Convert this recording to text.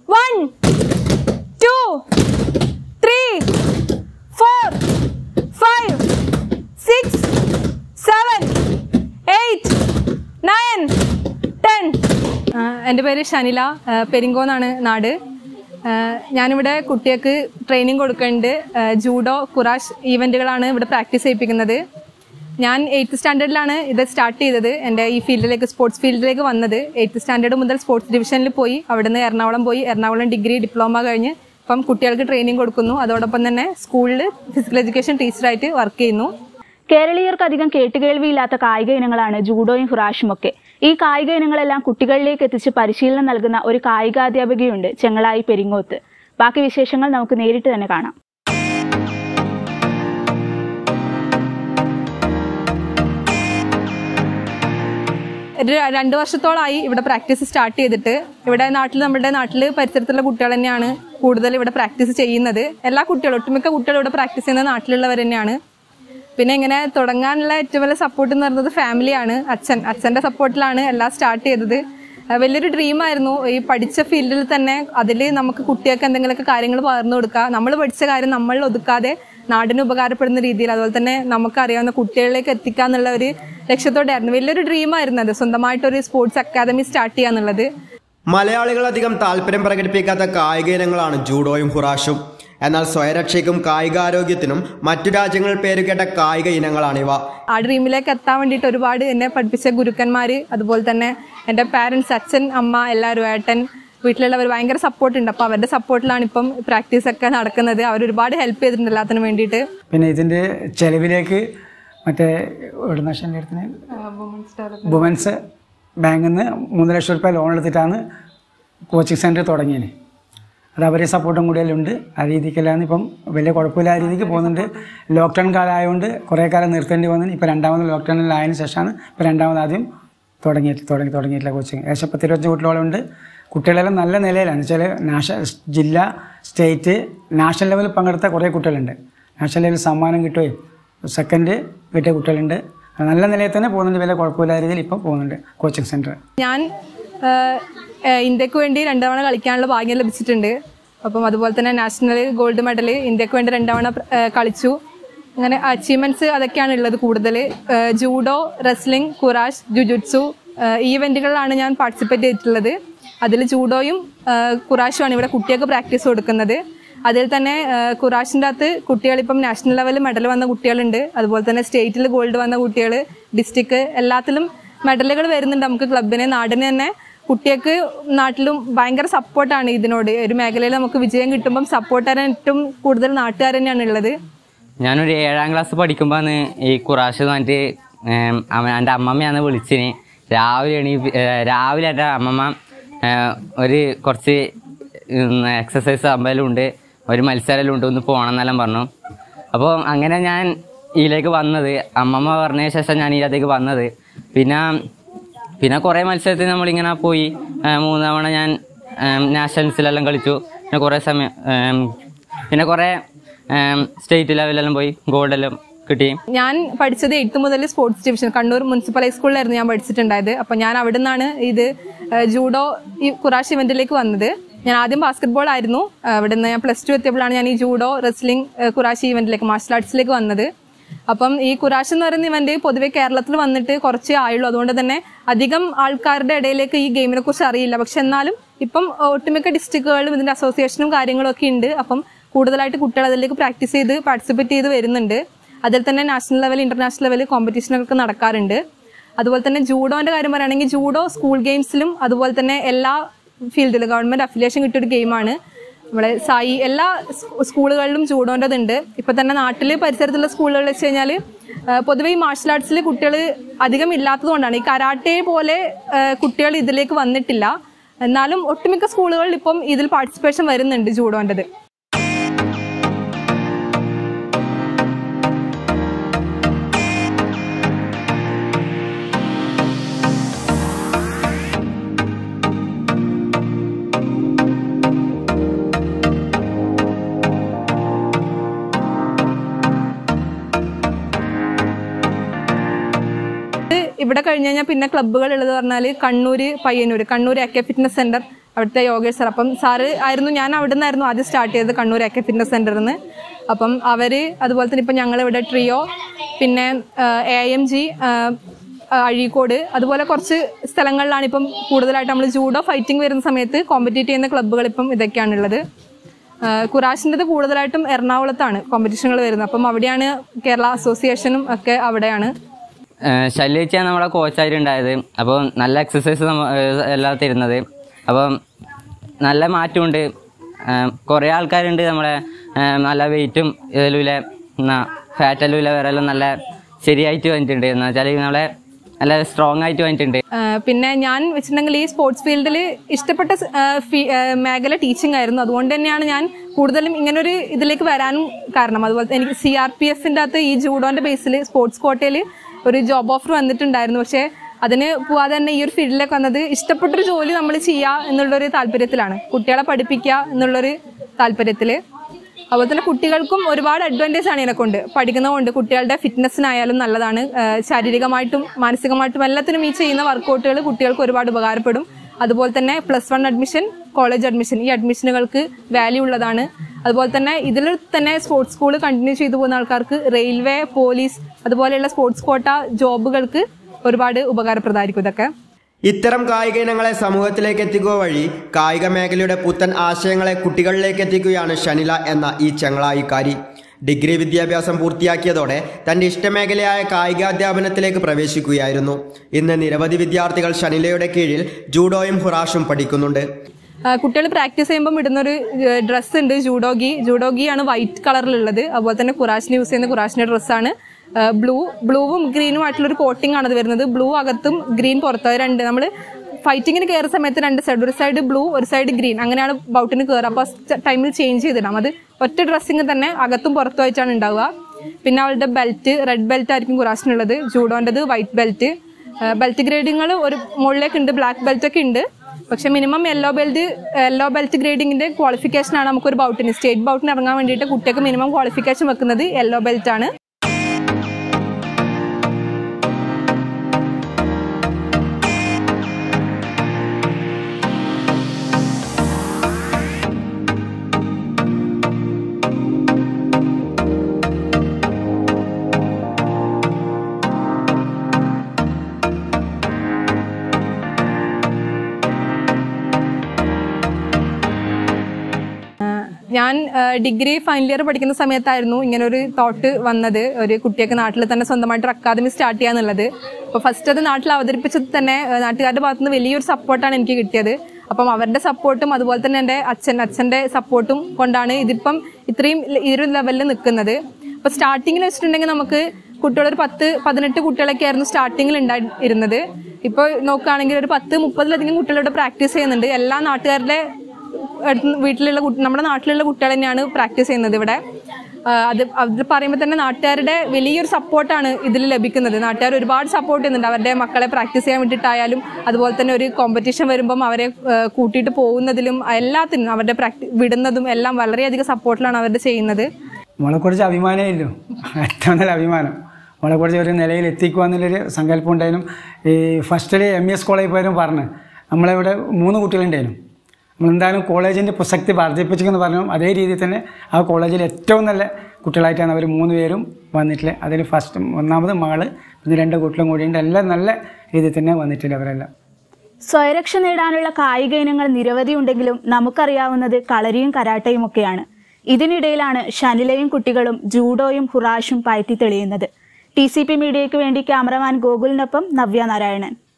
one two three four five six seven eight nine ten എൻ്റെ പേര് ഷനില ആ, പെരിങ്കോന്നാണ് നാട് ആ, ഞാനിവിടെ കുട്ടികൾക്ക് ട്രെയിനിങ് കൊടുക്കുന്നുണ്ട് ആ, ജൂഡോ കുറാഷ് ഈവൻറ്റുകളാണ് ഇവിടെ പ്രാക്ടീസ് ചെയ്യിപ്പിക്കുന്നത് ഞാൻ എയ്ത്ത് സ്റ്റാൻഡേർഡിലാണ് ഇത് സ്റ്റാർട്ട് ചെയ്തത് എൻ്റെ ഈ ഫീൽഡിലേക്ക് സ്പോർട്സ് ഫീൽഡിലേക്ക് വന്നത് എയ്ത്ത് സ്റ്റാൻഡേർഡ് മുതൽ സ്പോർട്സ് ഡിവിഷനിൽ പോയി അവിടുന്ന് എറണാകുളം പോയി എറണാകുളം ഡിഗ്രി ഡിപ്ലോമ കഴിഞ്ഞ് ഇപ്പം കുട്ടികൾക്ക് ട്രെയിനിങ് കൊടുക്കുന്നു അതോടൊപ്പം തന്നെ സ്കൂളിൽ ഫിസിക്കൽ എഡ്യൂക്കേഷൻ ടീച്ചറായിട്ട് വർക്ക് ചെയ്യുന്നു കേരളീയർക്ക് അധികം കേട്ടുകേൾവിയില്ലാത്ത കായിക ഇനങ്ങളാണ് ജൂഡോയും ഹുറാഷും ഒക്കെ ഈ കായിക ഇനങ്ങളെല്ലാം കുട്ടികളിലേക്ക് എത്തിച്ച് പരിശീലനം നൽകുന്ന ഒരു കായികാധ്യാപികയുണ്ട് ചെങ്ങളായി പെരിങ്ങോത്ത് ബാക്കി വിശേഷങ്ങൾ നമുക്ക് നേരിട്ട് തന്നെ കാണാം ഒരു രണ്ട് വർഷത്തോളമായി ഇവിടെ പ്രാക്ടീസ് സ്റ്റാർട്ട് ചെയ്തിട്ട് ഇവിടെ നാട്ടിൽ നമ്മുടെ നാട്ടിൽ പരിസരത്തുള്ള കുട്ടികൾ തന്നെയാണ് കൂടുതൽ ഇവിടെ പ്രാക്ടീസ് ചെയ്യുന്നത് എല്ലാ കുട്ടികളും ഒട്ടുമിക്ക കുട്ടികളും ഇവിടെ പ്രാക്ടീസ് ചെയ്യുന്നത് നാട്ടിലുള്ളവർ തന്നെയാണ് പിന്നെ ഇങ്ങനെ തുടങ്ങാനുള്ള ഏറ്റവും വലിയ സപ്പോർട്ട് എന്ന് പറയുന്നത് ഫാമിലിയാണ് അച്ഛൻ അച്ഛൻ്റെ സപ്പോർട്ടിലാണ് എല്ലാം സ്റ്റാർട്ട് ചെയ്തത് ആ, വലിയൊരു ഡ്രീമായിരുന്നു ഈ പഠിച്ച ഫീൽഡിൽ തന്നെ അതിൽ നമുക്ക് കുട്ടികൾക്ക് എന്തെങ്കിലുമൊക്കെ കാര്യങ്ങൾ പകർന്നു കൊടുക്കുക നമ്മൾ പഠിച്ച കാര്യം നമ്മളിൽ ഒതുക്കാതെ നാടിന് ഉപകാരപ്പെടുന്ന രീതിയിൽ അതുപോലെ തന്നെ നമുക്കറിയാവുന്ന കുട്ടികളിലേക്ക് എത്തിക്കുക എന്നുള്ള ഒരു ലക്ഷ്യത്തോടെയായിരുന്നു വലിയൊരു ഡ്രീമായിരുന്നു അത് സ്വന്തമായിട്ടൊരു സ്പോർട്സ് അക്കാദമി സ്റ്റാർട്ട് ചെയ്യുക എന്നുള്ളത് മലയാളികൾ അധികം താല്പര്യം പ്രകടിപ്പിക്കാത്ത കായിക ഇനങ്ങളാണ് ജൂഡോയും ഹുറാഷും എന്നാൽ സ്വയരക്ഷയ്ക്കും കായികാരോഗ്യത്തിനും മറ്റു രാജ്യങ്ങളിൽ പേരുകേട്ട കായിക ഇനങ്ങളാണിവ ആ ഡ്രീമിലേക്ക് എത്താൻ വേണ്ടിയിട്ട് ഒരുപാട് എന്നെ പഠിപ്പിച്ച ഗുരുക്കന്മാർ അതുപോലെ തന്നെ എൻ്റെ പാരൻസ് അച്ഛൻ അമ്മ എല്ലാവരും ഏട്ടൻ വീട്ടിലുള്ളവർ ഭയങ്കര സപ്പോർട്ട് ഉണ്ട് അപ്പോൾ അവരുടെ സപ്പോർട്ടിലാണ് ഇപ്പം പ്രാക്ടീസ് ഒക്കെ നടക്കുന്നത് അവർ ഒരുപാട് ഹെൽപ്പ് ചെയ്തിട്ടുണ്ട് എല്ലാത്തിനും വേണ്ടിയിട്ട് പിന്നെ ഇതിൻ്റെ ചെലവിലേക്ക് മറ്റേ ഒരു നാഷണൽ അടുത്തിന് വുമൻസ് ബാങ്കിൽ നിന്ന് മൂന്ന് ലക്ഷം റുപ്യ ലോൺ എടുത്തിട്ടാണ് കോച്ചിങ് സെൻറ്റർ തുടങ്ങിയത് അത് അവരെ സപ്പോർട്ടും കൂടിയല്ലുണ്ട് ആ രീതിക്കെല്ലാം ഇപ്പം വലിയ കുഴപ്പമില്ലാത്ത രീതിക്ക് പോകുന്നുണ്ട് ലോക്ക്ഡൗൺ കാലമായതുകൊണ്ട് കുറേ കാലം നിർത്തേണ്ടി വന്നു ഇപ്പോൾ രണ്ടാമത് ലോക്ക്ഡൗണിലായതിനു ശേഷമാണ് ഇപ്പോൾ രണ്ടാമത് ആദ്യം തുടങ്ങിയിട്ട് തുടങ്ങി തുടങ്ങിയിട്ടുള്ള കോച്ചിങ് ഏകദേശം പത്ത് ഇരുപത്തഞ്ച് കുട്ടികളോളം ഉണ്ട് കുട്ടികളെല്ലാം നല്ല നിലയിലാണ് വെച്ചാൽ നാഷണൽ ജില്ല സ്റ്റേറ്റ് നാഷണൽ ലെവലിൽ പങ്കെടുത്ത കുറേ കുട്ടികളുണ്ട് നാഷണൽ ലെവലിൽ സമ്മാനം കിട്ടുകയും സെക്കൻഡ് കിട്ടിയ കുട്ടികളുണ്ട് നല്ല നിലയിൽ തന്നെ പോകുന്നുണ്ട് വലിയ കുഴപ്പമില്ലാത്ത രീതിയിൽ ഇപ്പം പോകുന്നുണ്ട് കോച്ചിങ് സെൻറ്റർ ഞാൻ ആ, ആ, ഇന്ത്യക്ക് വേണ്ടി രണ്ട് തവണ കളിക്കാനുള്ള ഭാഗ്യം ലഭിച്ചിട്ടുണ്ട് അപ്പം അതുപോലെ തന്നെ നാഷണൽ ഗോൾഡ് മെഡൽ ഇന്ത്യക്ക് വേണ്ടി രണ്ട് തവണ ആ, കളിച്ചു അങ്ങനെ അച്ചീവ്മെന്റ്സ് അതൊക്കെയാണ് ഉള്ളത് കൂടുതൽ ജൂഡോ റെസ്ലിംഗ് കുറാഷ് ജുജുത്സു ഈ ഇവന്റുകളിലാണ് ഞാൻ പാർട്ടിസിപ്പേറ്റ് ചെയ്തിട്ടുള്ളത് അതിൽ ജൂഡോയും ആ, കുറാഷുമാണ് ഇവിടെ കുട്ടികൾക്ക് പ്രാക്ടീസ് കൊടുക്കുന്നത് അതിൽ തന്നെ കുറാഷിൻ്റെ അകത്ത് കുട്ടികളിപ്പം നാഷണൽ ലെവലിൽ മെഡൽ വന്ന കുട്ടികളുണ്ട് അതുപോലെ തന്നെ സ്റ്റേറ്റിൽ ഗോൾഡ് വന്ന കുട്ടികൾ ഡിസ്ട്രിക്ട് എല്ലാത്തിലും മെഡലുകൾ വരുന്നുണ്ട് നമുക്ക് ക്ലബിന് നാടിന് തന്നെ കുട്ടികൾക്ക് നാട്ടിലും ഭയങ്കര സപ്പോർട്ടാണ് ഇതിനോട് ഒരു മേഖലയിൽ നമുക്ക് വിജയം കിട്ടുമ്പം സപ്പോർട്ട് തരാൻ ഏറ്റവും കൂടുതൽ നാട്ടുകാർ തന്നെയാണ് ഉള്ളത് ഞാനൊരു ഏഴാം ക്ലാസ് പഠിക്കുമ്പോഴാണ് ഈ കുറാഷ് വന്നിട്ട് ഏം, അമ്മ- എൻ്റെ അമ്മമ്മയാണ് വിളിച്ചിന് രാവിലെ എണീ ഏ, രാവിലെ എൻ്റെ അമ്മമ്മ ഏ, ഒരു കുറച്ച് എക്സസൈസ് ആകുമ്പോഴും ഉണ്ട് ഒരു മത്സരം ഉണ്ട് ഒന്ന് പോകണം എന്നെല്ലാം പറഞ്ഞു അപ്പോൾ അങ്ങനെ ഞാൻ ഇതിലേക്ക് വന്നത് അമ്മമ്മ പറഞ്ഞ ശേഷം ഞാൻ ഇതിലേക്ക് വന്നത് പിന്നെ പിന്നെ കുറേ മത്സരത്തിൽ നമ്മളിങ്ങനെ പോയി ഏ, മൂന്ന് തവണ ഞാൻ ഏം, നാഷണൽസിലെല്ലാം കളിച്ചു പിന്നെ കുറേ സമയം ഏം, പിന്നെ കുറേ സ്റ്റേറ്റ് ലെവലെല്ലാം പോയി ഗോൾഡെല്ലാം കിട്ടി ഞാൻ പഠിച്ചത് എയ്ത്ത് മുതൽ സ്പോർട്സ് ഡിവിഷൻ കണ്ണൂർ മുനിസിപ്പൽ ഹൈസ്കൂളിലായിരുന്നു ഞാൻ പഠിച്ചിട്ടുണ്ടായത് അപ്പം ഞാൻ അവിടെ നിന്നാണ് ഇത് ഏഹ്, ജൂഡോ ഈ കുറാഷ് ഇവന്റിലേക്ക് വന്നത് ഞാൻ ആദ്യം ബാസ്കറ്റ്ബോൾ ആയിരുന്നു ഏഹ്, അവിടെ നിന്ന് ഞാൻ പ്ലസ് ടു എത്തിയപ്പോഴാണ് ഞാൻ ഈ ജൂഡോ റെസ്ലിംഗ് ഏഹ്, കുറാഷ് ഇവന്റിലേക്ക് മാർഷൽ ആർട്സിലേക്ക് വന്നത് അപ്പം ഈ കുറാഷ് എന്ന് പറയുന്ന ഇവന്റ് പൊതുവെ കേരളത്തിൽ വന്നിട്ട് കുറച്ചേ ആയുള്ളൂ അതുകൊണ്ട് തന്നെ അധികം ആൾക്കാരുടെ ഇടയിലേക്ക് ഈ ഗെയിമിനെ കുറിച്ച് അറിയില്ല പക്ഷെ എന്നാലും ഇപ്പം ഒട്ടുമിക്ക ഡിസ്ട്രിക്റ്റുകളിലും ഇതിന്റെ അസോസിയേഷനും കാര്യങ്ങളും ഒക്കെ ഉണ്ട് അപ്പം കൂടുതലായിട്ട് കുട്ടികൾ അതിലേക്ക് പ്രാക്ടീസ് ചെയ്ത് പാർട്ടിസിപ്പേറ്റ് ചെയ്ത് വരുന്നുണ്ട് അതിൽ തന്നെ നാഷണൽ ലെവൽ ഇന്റർനാഷണൽ ലെവൽ കോമ്പറ്റീഷനൊക്കെ നടക്കാറുണ്ട് അതുപോലെ തന്നെ ജൂഡോന്റെ കാര്യം പറയുകയാണെങ്കിൽ ജൂഡോ സ്കൂൾ ഗെയിംസിലും അതുപോലെ തന്നെ എല്ലാ ഫീൽഡിലും ഗവൺമെന്റ് അഫിലിയേഷൻ കിട്ടിയ ഒരു ഗെയിമാണ് നമ്മളെ സായി എല്ലാ സ് സ്കൂളുകളിലും ജൂഡോൻ്റെതുണ്ട് ഇപ്പൊ തന്നെ നാട്ടില് പരിസരത്തുള്ള സ്കൂളുകളിൽ വെച്ച് കഴിഞ്ഞാൽ പൊതുവെ ഈ മാർഷൽ ആർട്സിൽ കുട്ടികൾ അധികം ഇല്ലാത്തതുകൊണ്ടാണ് ഈ കരാട്ടെ പോലെ കുട്ടികൾ ഇതിലേക്ക് വന്നിട്ടില്ല എന്നാലും ഒട്ടുമിക്ക സ്കൂളുകളിൽ ഇപ്പം ഇതിൽ പാർട്ടിസിപ്പേഷൻ വരുന്നുണ്ട് ജൂഡോൻ്റെത് ഇത് ഇവിടെ കഴിഞ്ഞ് കഴിഞ്ഞാൽ പിന്നെ ക്ലബ്ബുകൾ ഉള്ളത് പറഞ്ഞാൽ Kannur Payyanur Kannur A K fitness centre അവിടുത്തെ യോഗേഷ് സാർ അപ്പം സാറ് ആയിരുന്നു ഞാൻ അവിടെ നിന്നായിരുന്നു ആദ്യം സ്റ്റാർട്ട് ചെയ്തത് കണ്ണൂർ എക്കെ ഫിറ്റ്നസ് സെന്ററിൽ നിന്ന് അപ്പം അവര് അതുപോലെ തന്നെ ഇപ്പം ഞങ്ങളിവിടെ ട്രിയോ പിന്നെ എ എം ജി അഴീക്കോട് അതുപോലെ കുറച്ച് സ്ഥലങ്ങളിലാണ് ഇപ്പം കൂടുതലായിട്ട് നമ്മൾ ജൂഡോ ഫൈറ്റിംഗ് വരുന്ന സമയത്ത് കോമ്പറ്റീറ്റ് ചെയ്യുന്ന ക്ലബ്ബുകൾ ഇപ്പം ഇതൊക്കെയാണുള്ളത് കുറാഷിൻ്റെത് കൂടുതലായിട്ടും എറണാകുളത്താണ് കോമ്പറ്റീഷനുകൾ വരുന്നത് അപ്പം അവിടെയാണ് കേരള അസോസിയേഷനും ഒക്കെ അവിടെയാണ് ശല്യിച്ചാണ് നമ്മളെ കോച്ചായിട്ടുണ്ടായത് അപ്പോൾ നല്ല എക്സസൈസ് നമ്മ ഏഹ് എല്ലാം തരുന്നത് അപ്പം നല്ല മാറ്റമുണ്ട് കുറേ ആൾക്കാരുണ്ട് നമ്മളെ ഏഹ് നല്ല വെയിറ്റും ഇതിലൂലെ ഫാറ്റല്ലൂല വേറെ എല്ലാം നല്ല ശരിയായിട്ട് വന്നിട്ടുണ്ട് എന്ന് വെച്ചാൽ നമ്മളെ നല്ല സ്ട്രോങ് ആയിട്ട് വന്നിട്ടുണ്ട് ആ, പിന്നെ ഞാൻ വെച്ചിട്ടുണ്ടെങ്കിൽ ഈ സ്പോർട്സ് ഫീൽഡിൽ ഇഷ്ടപ്പെട്ട സ്- ആ, ഫീ- ആ, മേഖല ടീച്ചിങ് ആയിരുന്നു അതുകൊണ്ട് തന്നെയാണ് ഞാൻ കൂടുതലും ഇങ്ങനൊരു ഇതിലേക്ക് വരാനും കാരണം അതുപോലെ എനിക്ക് സി ആർ പി എഫിൻ്റെ അകത്ത് ഈ ജൂഡോന്റെ ബേസിൽ സ്പോർട്സ് കോട്ടയിൽ ഒരു ജോബ് ഓഫർ വന്നിട്ടുണ്ടായിരുന്നു പക്ഷേ അതിന് പോവാതെ തന്നെ ഈ ഒരു ഫീൽഡിലേക്ക് വന്നത് ഇഷ്ടപ്പെട്ടൊരു ജോലി നമ്മൾ ചെയ്യുക എന്നുള്ളൊരു താല്പര്യത്തിലാണ് കുട്ടികളെ പഠിപ്പിക്കുക എന്നുള്ളൊരു താല്പര്യത്തിൽ അതുപോലെ തന്നെ കുട്ടികൾക്കും ഒരുപാട് അഡ്വാൻറ്റേജ് ആണ് ഇതിനെക്കൊണ്ട് പഠിക്കുന്നതുകൊണ്ട് കുട്ടികളുടെ ഫിറ്റ്നസ്സിനായാലും നല്ലതാണ് ആ, ശാരീരികമായിട്ടും മാനസികമായിട്ടും എല്ലാത്തിനും ഈ ചെയ്യുന്ന വർക്കൗട്ടുകൾ കുട്ടികൾക്ക് ഒരുപാട് ഉപകാരപ്പെടും അതുപോലെ തന്നെ plus one admission college admission ഈ അഡ്മിഷനുകൾക്ക് വാല്യൂ ഉള്ളതാണ് അതുപോലെ തന്നെ ഇതിൽ തന്നെ സ്പോർട്സ് സ്കൂൾ കണ്ടിന്യൂ ചെയ്തു പോകുന്ന ആൾക്കാർക്ക് റെയിൽവേ പോലീസ് അതുപോലെയുള്ള സ്പോർട്സ് കോട്ട ജോബുകൾക്ക് ഒരുപാട് ഉപകാരപ്രദമായിരിക്കും ഇതൊക്കെ ഇത്തരം കായിക ഇനങ്ങളെ സമൂഹത്തിലേക്ക് എത്തിക്കുക വഴി കായിക മേഖലയുടെ പുത്തൻ ആശയങ്ങളെ കുട്ടികളിലേക്ക് എത്തിക്കുകയാണ് ഷനില എന്ന ഈ ചങ്ങളായിക്കാരി ഡിഗ്രി വിദ്യാഭ്യാസം പൂർത്തിയാക്കിയതോടെ തന്റെ ഇഷ്ടമേഖലയായ കായികാധ്യാപനത്തിലേക്ക് പ്രവേശിക്കുകയായിരുന്നു ഇന്ന് നിരവധി വിദ്യാർത്ഥികൾ ഷനിലയുടെ കീഴിൽ ജൂഡോയും ഹുറാഷും പഠിക്കുന്നുണ്ട് കുട്ടികൾ പ്രാക്ടീസ് ചെയ്യുമ്പോൾ ഇടുന്നൊരു ഡ്രസ്സ് ഉണ്ട് ജൂഡോഗി ജൂഡോഗിയാണ് വൈറ്റ് കളറിലുള്ളത് അതുപോലെ തന്നെ കുറാഷിന് യൂസ് ചെയ്യുന്ന കുറാഷിന്റെ ഡ്രസ്സാണ് ബ്ലൂ ബ്ലൂവും ഗ്രീനും ആയിട്ടുള്ള ഒരു കോട്ടിംഗ് ആണ് അത് വരുന്നത് ബ്ലൂ അകത്തും ഗ്രീൻ പുറത്ത് അത് രണ്ട് നമ്മൾ ഫൈറ്റിങ്ങിന് കയറുന്ന സമയത്ത് രണ്ട് സൈഡ് ഒരു സൈഡ് ബ്ലൂ ഒരു സൈഡ് ഗ്രീൻ അങ്ങനെയാണ് ബൗട്ടിന് കയറുക അപ്പോൾ ടൈമിൽ ചേഞ്ച് ചെയ്തിടാം അത് ഒറ്റ ഡ്രസ്സിങ് തന്നെ അകത്തും പുറത്തും ആയിട്ടാണ് ഉണ്ടാവുക പിന്നെ അവളുടെ ബെൽറ്റ് റെഡ് ബെൽറ്റ് ആയിരിക്കും കുറാഷിനുള്ളത് ജൂഡോൻ്റെത് വൈറ്റ് ബെൽറ്റ് ബെൽറ്റ് ഗ്രേഡിങ്ങൾ ഒരു മുകളിലേക്ക് ഉണ്ട് ബ്ലാക്ക് ബെൽറ്റ് ഒക്കെ ഉണ്ട് പക്ഷെ minimum yellow belt yellow belt ഗ്രേഡിങ്ങിന്റെ ക്വാളിഫിക്കേഷൻ ആണ് നമുക്കൊരു ബൗട്ടിന് സ്റ്റേറ്റ് ബൗട്ടിന് ഇറങ്ങാൻ വേണ്ടിയിട്ട് കുട്ടികൾക്ക് മിനിമം ക്വാളിഫിക്കേഷൻ വെക്കുന്നത് യെല്ലോ ബെൽറ്റ് ആണ് ഞാൻ ഡിഗ്രി ഫൈനൽ ഇയർ പഠിക്കുന്ന സമയത്തായിരുന്നു ഇങ്ങനെ ഒരു തോട്ട് വന്നത് ഒരു കുട്ടിയൊക്കെ നാട്ടിൽ തന്നെ സ്വന്തമായിട്ട് ഒരു അക്കാദമി സ്റ്റാർട്ട് ചെയ്യാന്നുള്ളത് അപ്പോൾ ഫസ്റ്റ് അത് നാട്ടിൽ അവതരിപ്പിച്ചത് തന്നെ ഏഹ്, നാട്ടുകാരുടെ ഭാഗത്ത് നിന്ന് വലിയൊരു സപ്പോർട്ടാണ് എനിക്ക് കിട്ടിയത് അപ്പം അവരുടെ സപ്പോർട്ടും അതുപോലെ തന്നെ എൻ്റെ അച്ഛൻ അച്ഛൻ്റെ സപ്പോർട്ടും കൊണ്ടാണ് ഇതിപ്പം ഇത്രയും ല- ഈ ഒരു ലെവലിൽ നിൽക്കുന്നത് അപ്പോൾ സ്റ്റാർട്ടിങ്ങിൽ വെച്ചിട്ടുണ്ടെങ്കിൽ നമുക്ക് കുട്ടികളൊരു പത്ത് പതിനെട്ട് കുട്ടികളൊക്കെ ആയിരുന്നു സ്റ്റാർട്ടിങ്ങിൽ ഉണ്ടായിരുന്നത് ഇപ്പോൾ നോക്കുകയാണെങ്കിൽ ഒരു പത്ത് മുപ്പതിലധികം കുട്ടികളോട് പ്രാക്ടീസ് ചെയ്യുന്നുണ്ട് എല്ലാ നാട്ടുകാരുടെ അടുത്ത് വീട്ടിലുള്ള കുട്ടി- നമ്മുടെ നാട്ടിലുള്ള കുട്ടികൾ തന്നെയാണ് പ്രാക്ടീസ് ചെയ്യുന്നത് ഇവിടെ ആ, അത് അത് പറയുമ്പോൾ തന്നെ നാട്ടുകാരുടെ വലിയൊരു സപ്പോർട്ടാണ് ഇതിൽ ലഭിക്കുന്നത് നാട്ടുകാർ ഒരുപാട് സപ്പോർട്ട് ചെയ്യുന്നുണ്ട് അവരുടെ മക്കളെ പ്രാക്ടീസ് ചെയ്യാൻ വേണ്ടിയിട്ടായാലും അതുപോലെ തന്നെ ഒരു കോമ്പറ്റീഷൻ വരുമ്പം അവരെ ആ, കൂട്ടിയിട്ട് പോകുന്നതിലും എല്ലാത്തിനും അവരുടെ പ്രാക്ടി വിടുന്നതും എല്ലാം വളരെയധികം സപ്പോർട്ടിലാണ് അവരുടെ ചെയ്യുന്നത് മോളെക്കുറിച്ച് അഭിമാനമില്ലോ ഏറ്റവും നല്ല അഭിമാനം മോളെക്കുറിച്ച് ഒരു നിലയിൽ എത്തിക്കുക എന്നുള്ളൊരു സങ്കല്പം ഉണ്ടായിരുന്നു ഈ ഫസ്റ്റിൽ എം ഇ എസ് കോളേജിൽ പോയാലും പറഞ്ഞു നമ്മളിവിടെ മൂന്ന് കുട്ടികളുണ്ടായിരുന്നു നമ്മളെന്തായാലും കോളേജിൻ്റെ പ്രസക്തി വർദ്ധിപ്പിച്ചെന്ന് പറഞ്ഞു അതേ രീതിയിൽ തന്നെ ആ കോളേജിൽ ഏറ്റവും നല്ല കുട്ടികളായിട്ടാണ് അവർ മൂന്ന് പേരും വന്നിട്ടുള്ളത് അതിൽ ഫസ്റ്റ് ഒന്നാമത് മകള് പിന്നെ രണ്ട് കുട്ടികളും കൂടിയുണ്ട് എല്ലാം നല്ല രീതിയിൽ തന്നെ വന്നിട്ടുണ്ട് അവരെല്ലാം സ്വയരക്ഷ നേടാനുള്ള കായിക ഇനങ്ങൾ നിരവധി ഉണ്ടെങ്കിലും നമുക്കറിയാവുന്നത് കളരിയും കരാട്ടയും ഒക്കെയാണ് ഇതിനിടയിലാണ് ഷനിലയും കുട്ടികളും ജൂഡോയും ഹുറാഷും പയറ്റി തെളിയുന്നത് ടി സി പി മീഡിയയ്ക്ക് വേണ്ടി ക്യാമറമാൻ ഗോകുലിനൊപ്പം നവ്യ നാരായണൻ